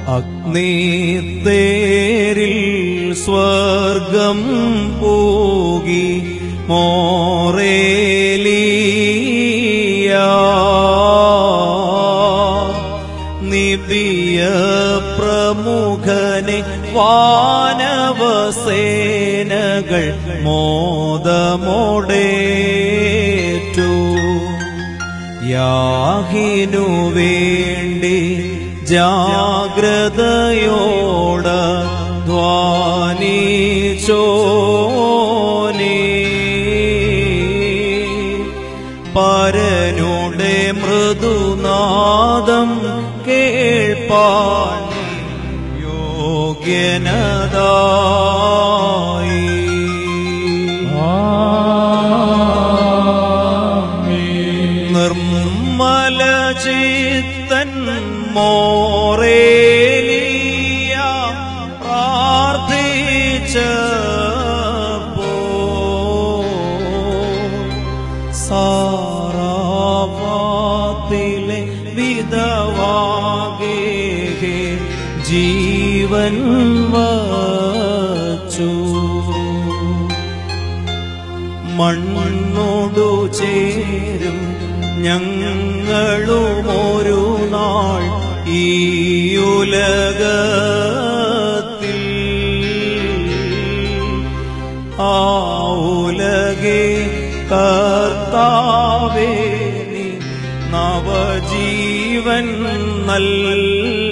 അഗ്നിത്തേരിൽ സ്വർഗം പോകി മോറേലിയ നിബിയ പ്രമുഖനെ വാനവസേനകൾ മോദമോടേറ്റു യാഹിനു വേണ്ടി ജാഗ്രതയോട ധ്വാനിച്ചോനേ പരനുടെ മൃദുനാദം കേൾപ്പാൻ യോഗ്യനതായി നിർമ്മല ചിത്തൻ മോറേലിയ പ്രാർത്ഥിച്ച സാറാവാത്തിലെ വിധവാകേ ജീവൻ വച്ചു മണ്ണോടു ചേരും ഞങ്ങളും ഒരു നാൾ ഈയുലകത്തിൽ ആ ഉലകെ കർത്താവേ നീ നവജീവൻ നല്ല